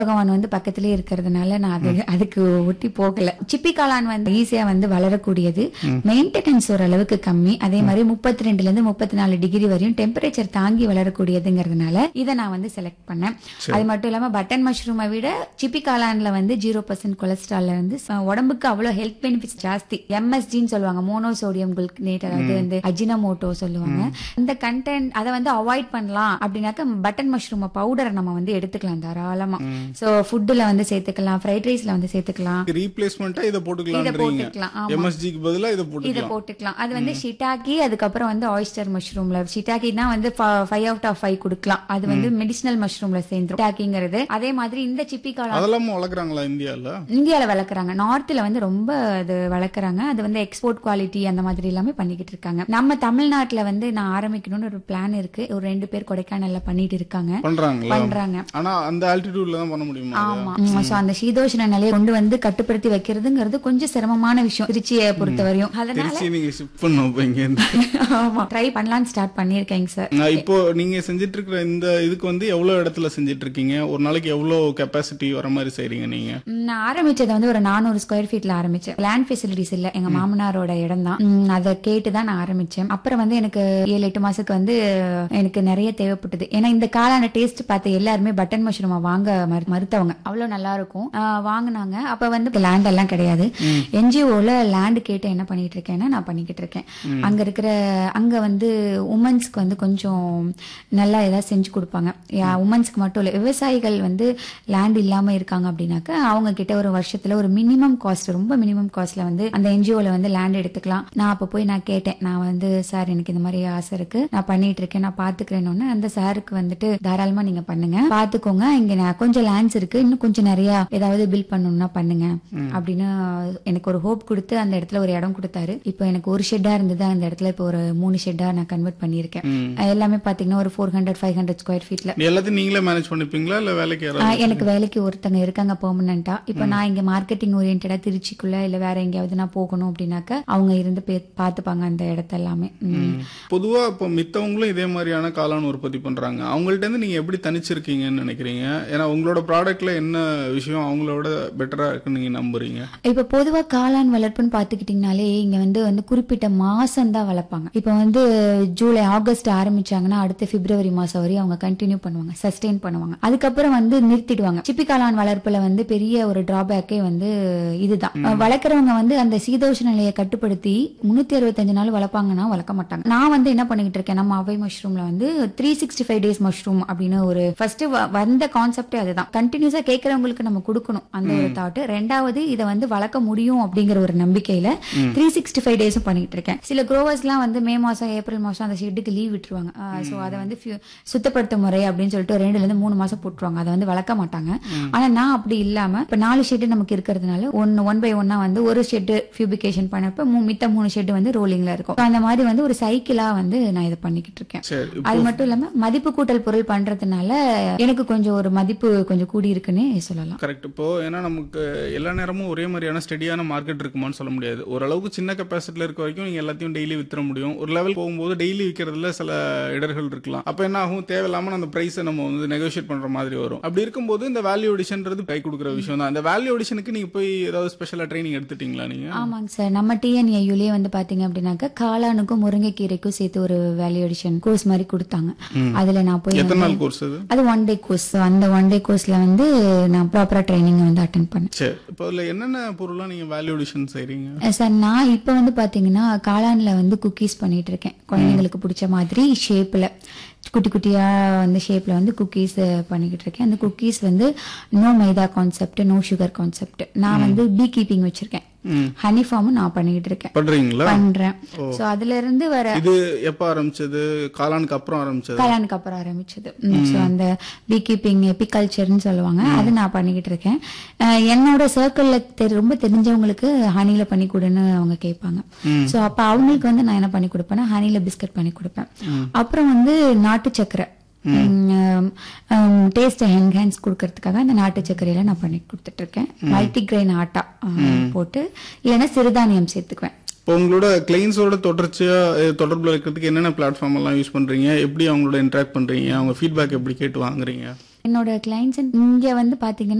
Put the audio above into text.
பகவான் வந்து பக்கத்திலே இருக்கிறதுனால நான் அது அதுக்கு ஒட்டி போகல சிப்பி காளான் வந்து ஈஸியா வந்து வளரக்கூடியது மெயின்டெனன்ஸ் ஓரளவுக்கு கம்மி அதே மாதிரி முப்பத்தி ரெண்டுல இருந்து முப்பத்தி நாலு டிகிரி வரையும் டெம்பரேச்சர் தாங்கி வளரக்கூடியதுங்கிறதுனால இதை நான் வந்து செலக்ட் பண்ணேன் அது மட்டும் இல்லாம பட்டன் மஷ்ரூமை விட சிப்பி காளான்ல வந்து ஜீரோ பர்சன்ட் கொலஸ்ட்ரால் வந்து ச- உடம்புக்கு அவ்வளவு ஹெல்த் பெனிஃபிட்ஸ் ஜாஸ்தி எம்எஸ்ஜின்னு சொல்லுவாங்க மோனோசோடியம் குல்கனேட் அதாவது வந்து அஜினமோட்டோ சொல்லுவாங்க இந்த கண்டென்ட் அதை வந்து அவாய்ட் பண்ணலாம் அப்படின்னாக்க பட்டன் மஷ்ரூம் பவுடரை நம்ம வந்து எடுத்துக்கலாம் தாராளமா சோ ஃபுட்டுல வந்து சேர்த்துக்கலாம் ஃப்ரைட் ரைஸ்ல வந்து சேர்த்துக்கலாம் ரீப்ளேஸ்மெண்டா இதை இதை போட்டுக்கலாம்ன்றீங்க போட்டுக்கலாம் ஆமா எம்எஸ்ஜிக்கு பதிலா இதை இத போட்டுக்கலாம் போட்டுக்கலாம் அது வந்து ஷிட்டாக்கி அதுக்கப்புறம் வந்து ஆயிஸ்டர் மஷ்ரூம்ல ஷிட்டாக்கி தான் வந்து ஃபைவ் அவுட் ஆஃப் ஃபைவ் கொடுக்கலாம் அது வந்து மெடிசினல் மஷ்ரூம்ல சேர்ந்துரும் ஷிட்டாக்கிங்கிறது அதே மாதிரி இந்த சிப்பி காளான் அதெல்லாம் வளர்க்குறாங்களா இந்தியால இந்தியால வளர்க்குறாங்க நார்த்ல வந்து ரொம்ப அது வளர்க்குறாங்க அது வந்து எக்ஸ்போர்ட் குவாலிட்டி அந்த மாதிரி எல்லாமே பண்ணிக்கிட்டு இருக்காங்க நம்ம தமிழ்நாட்டுல வந்து நான் ஆரம்பிக்கணும்னு ஒரு பிளான் இருக்கு ஒரு ரெண்டு பேர் கொடைக்கானல்ல பண்ணிட்டு இருக்காங்க பண்றாங்களா பண்றாங்க ஆனா அந்த ஆல்டிடியூட்ல தான் பண்ண முடியுமா அது? ஆமா சோ அந்த சீதோஷண நிலையை கொண்டு வந்து கட்டுப்படுத்தி வைக்கிறதுங்கிறது கொஞ்சம் சிரமமான விஷயம் திருச்சியை பொறுத்த வரையும் அதனால திருச்சி நீங்க ஷிஃப்ட் பண்ணும் இப்ப இங்க இருந்து ஆமா ட்ரை பண்ணலாம்னு ஸ்டார்ட் பண்ணிருக்கேங்க சார் நான் இப்போ நீங்க செஞ்சிட்டு இருக்கிற இந்த இதுக்கு வந்து எவ்வளவு இடத்துல செஞ்சிட்டு இருக்கீங்க ஒரு நாளைக்கு எவ்வளவு கெப்பாசிட்டி வர மாதிரி செய்றீங்க நீங்க ம், நான் ஆரம்பிச்சது வந்து ஒரு நானூறு ஸ்கொயர் ஃபீட்ல ஆரம்பிச்சேன் லேண்ட் ஃபெசிலிட்டிஸ் இல்ல எங்க மாமனாரோட இடம் தான் அதை கேட்டு தான் நான் ஆரம்பிச்சேன் அப்புறம் வந்து எனக்கு ஏழு எட்டு மாசத்துக்கு வந்து எனக்கு நிறைய தேவைப்பட்டது ஏன்னா இந்த காளான டேஸ்ட் பார்த்து எல்லாருமே பட்டன் மஷ்ரூமா வாங்க மறு- மறுத்தவங்க அவ்வளவு நல்லா இருக்கும் ஆ, வாங்குனாங்க அப்ப வந்து லேண்ட் எல்லாம் கிடையாது என்ஜிஓல லேண்ட் கேட்டு என்ன பண்ணிட்டு இருக்கேன்னா நான் பண்ணிக்கிட்டு இருக்கேன் அங்க இருக்கிற அங்க வந்து உமன்ஸ்க்கு வந்து கொஞ்சம் நல்லா ஏதாவது செஞ்சு கொடுப்பாங்க உமன்ஸ்க்கு மட்டும் இல்ல விவசாயிகள் வந்து லேண்ட் இல்லாம இருக்காங்க அப்படின்னாக்க அவங்க கிட்ட ஒரு வருஷத்துல ஒரு மினிமம் காஸ்ட் ரொம்ப மினிமம் காஸ்ட்ல வந்து அந்த என்ஜிஓல வந்து லேண்ட் எடுத்துக்கலாம் நான் அப்ப போய் நான் கேட்டேன் நான் வந்து சார் எனக்கு இந்த மாதிரி ஆசை இருக்கு நான் பண்ணிட்டு இருக்கேன் நான் பாத்துக்கிறேன்னு அந்த சாருக்கு வந்துட்டு தாராளமா நீங்க பண்ணுங்க பாத்துக்கோங்க இங்க நான் கொஞ்சம் லேண்ட்ஸ் இருக்கு இன்னும் கொஞ்சம் நிறைய ஏதாவது பில் பண்ணணும்னா பண்ணுங்க அப்படின்னு எனக்கு ஒரு ஹோப் கொடுத்து அந்த இடத்துல ஒரு இடம் கொடுத்தாரு இப்போ எனக்கு ஒரு ஷெட்டா இருந்தது அந்த இடத்துல இப்போ ஒரு மூணு ஷெட்டா நான் கன்வெர்ட் பண்ணியிருக்கேன் எல்லாமே பாத்தீங்கன்னா ஒரு four hundred five hundred square ஃபீட்ல எல்லாத்தையும் நீங்களே மேனேஜ் பண்ணிப்பீங்களா இல்ல வேலைக்கு ஆ, யாராவது எனக்கு வேலைக்கு ஒருத்தங்க இருக்காங்க பெர்மனண்டா இப்போ நான் இங்க மார்க்கெட்டிங் ஓரியன்டா திருச்சிக்குள்ள இல்ல வேற எங்கேயாவது நான் போகணும் அப்படின்னாக்க அவங்க இருந்து பே- பாத்துப்பாங்க அந்த இடத்த எல்லாமே ம். பொதுவா இப்போ மித்தவங்களும் இதே மாதிரியான காளான் உற்பத்தி பண்றாங்க அவங்கள்ட்ட இருந்து நீங்க எப்படி தனிச்சிருக்கீங்கன்னு நினைக்கிறீங்க ஏன்னா உங்களோட ப்ராடக்ட்ல என்ன விஷயம் அவங்களோட பெட்டரா இருக்குன்னு நீங்க நம்புறீங்க இப்ப பொதுவா காளான் வளர்ப்புன்னு பாத்துக்கிட்டீங்கனாலே இங்க வந்து வந்து குறிப்பிட்ட மாசம் தான் வளர்ப்பாங்க இப்ப வந்து ஜூலை ஆகஸ்ட் ஆரம்பிச்சாங்கன்னா அடுத்த பிப்ரவரி மாசம் வரையும் அவங்க கண்டினியூ பண்ணுவாங்க சஸ்டெயின் பண்ணுவாங்க அதுக்கப்புறம் வந்து நிறுத்திடுவாங்க சிப்பி காளான் வளர்ப்புல வந்து பெரிய ஒரு டிராபேக்கே வந்து இதுதான் வளர்க்குறவங்க வந்து அந்த சீதோஷ நிலையை கட்டுப்படுத்தி முன்னூத்தி அறுபத்தஞ்சு நாள் வளர்ப்பாங்கன்னா வளர்க்க மாட்டாங்க நான் வந்து என்ன பண்ணிக்கிட்டு இருக்கேன் நம்ம அவை மஷ்ரூம்ல வந்து three sixty five days mushroom அப்படின்னு ஒரு ஃபர்ஸ்ட் வந்த கான்செப்டே அதுதான் கண்டினியூஸா கேட்கறவங்களுக்கு நம்ம கொடுக்கணும் அந்த ஒரு தாட் ரெண்டாவது இதை வந்து வளர்க்க முடியும் அப்படிங்கிற ஒரு நம்பிக்கையில த்ரீ சிக்ஸ்டி ஃபைவ் டேஸும் பண்ணிட்டு இருக்கேன் சில குரோவர்ஸ்லாம் வந்து மே மாசம் ஏப்ரல் மாசம் அந்த ஷெட்டுக்கு லீவ் விட்டுருவாங்க சோ அதை வந்து few- சுத்தப்படுத்தும் முறை அப்படின்னு சொல்லிட்டு ஒரு ரெண்டுல இருந்து மூணு மாசம் போட்டுருவாங்க அதை வந்து வளர்க்க மாட்டாங்க ஆனா நான் அப்படி இல்லாம இப்ப நாலு ஷெட் நமக்கு இருக்கிறதுனால ஒன்னு ஒன் பை ஒன்னா வந்து ஒரு ஷெட் பியூபிகேஷன் பண்ணப்ப மூ- மித்த மூணு ஷெட் வந்து ரோலிங்ல இருக்கும் So, அந்த மாதிரி வந்து ஒரு சைக்கிளா வந்து நான் இதை பண்ணிக்கிட்டு இருக்கேன் சரி அது மட்டும் இல்லாம மதிப்பு கூட்டல் பொருள் பண்றதுனால எனக்கு கொஞ்சம் ஒரு மதிப்பு கொஞ்சம் கூடி இருக்குன்னே சொல்லலாம் கரெக்ட் இப்போ ஏன்னா நமக்கு எல்லா நேரமும் ஒரே மாதிரியான ஸ்டெடியான மார்க்கெட் இருக்குமான்னு சொல்ல முடியாது ஓரளவுக்கு சின்ன கெப்பாசிட்டில இருக்க வரைக்கும் நீங்க எல்லாத்தையும் டெய்லி வித்துற முடியும் ஒரு லெவல் போகும்போது டெய்லி விற்கிறதுல சில இடர்கள் இருக்கலாம் அப்ப என்ன ஆகும் தேவையில்லாம அந்த பிரைஸை நம்ம வந்து நெகோஷியேட் பண்ற மாதிரி வரும் அப்படி இருக்கும்போது இந்த வேல்யூ எடிஷன்ன்றது கை கொடுக்குற விஷயம் தான் இந்த வேல்யூ எடிஷனுக்கு நீங்க போய் ஏதாவது ஸ்பெஷலா ட்ரைனிங் எடுத்துட்டீங்களா நீங்க ஆமாங்க சார் நம்ம டிஎன்ஏயுலயே வந்து பாத்தீங்க அப்படின்னாக்கா காளானுக்கும் முருங்கைக்கீரைக்கும் சேர்த்து ஒரு வேல்யூடிஷன் கோர்ஸ் மாதிரி கொடுத்தாங்க அதுல நான் போய் எத்தனை நாள் கோர்ஸ் அது அது ஒன் டே கோர்ஸ் அந்த ஒன் டே கோர்ஸ்ல வந்து நான் ப்ராப்பரா ட்ரைனிங் வந்து அட்டன் பண்ணேன் சரி இப்போ அதுல என்னென்ன பொருள்லாம் நீங்க வேல்யூ எடிஷன் செய்றீங்க அஹ் சார் நான் இப்போ வந்து பாத்தீங்கன்னா காளான்ல வந்து குக்கீஸ் பண்ணிட்டு இருக்கேன் குழந்தைங்களுக்கு பிடிச்ச மாதிரி ஷேப்ல குட்டி குட்டியா வந்து ஷேப்ல வந்து குக்கீஸ் பண்ணிக்கிட்டு இருக்கேன் அந்த குக்கீஸ் வந்து no maida concept no sugar concept நான் வந்து பீ கீப்பிங் வச்சிருக்கேன் ஹனி ஃபார்மும் நான் பண்ணிக்கிட்டு இருக்கேன் பண்றீங்களா பண்றேன் சோ அதுல இருந்து வர இது எப்ப ஆரம்பிச்சது காளானுக்கு அப்புறம் ஆரம்பிச்சது கல்யாணுக்கு அப்புறம் ஆரம்பிச்சது ஸோ அந்த பீ கீப்பிங் எபிகல்ச்சர்னு சொல்லுவாங்க அது நான் பண்ணிக்கிட்டு இருக்கேன் அஹ் என்னோட சர்க்கிள்ல ரொம்ப தெரிஞ்சவங்களுக்கு ஹனில பண்ணி கொடுன்னு அவங்க கேட்பாங்க ஸோ அப்ப அவங்களுக்கு வந்து நான் என்ன பண்ணி கொடுப்பேன்னா ஹனில பிஸ்கட் பண்ணி கொடுப்பேன் அப்புறம் வந்து நாட்டு சக்கரை டேஸ்ட் என்ஹான்ஸ் கொடுக்கறதுக்காக அந்த நாட்டு சர்க்கரையில நான் பண்ணி கொடுத்துட்டு இருக்கேன் மல்டி கிரெயின் ஆட்டா அஹ், போட்டு இல்லைன்னா சிறுதானியம் சேர்த்துக்குவேன் இப்போ உங்களோட கிளைண்ட்ஸோட தொடர்ச்சியா அஹ், தொடர்புல இருக்கிறதுக்கு என்னென்ன பிளாட்ஃபார்ம் எல்லாம் யூஸ் பண்றீங்க எப்படி அவங்களோட இன்டராக்ட் பண்றீங்க அவங்க ஃபீட்பேக் எப்படி கேட்டு வாங்குறீங்க என்னோட கிளைண்ட்ஸ் இங்க வந்து பாத்தீங்கன்னா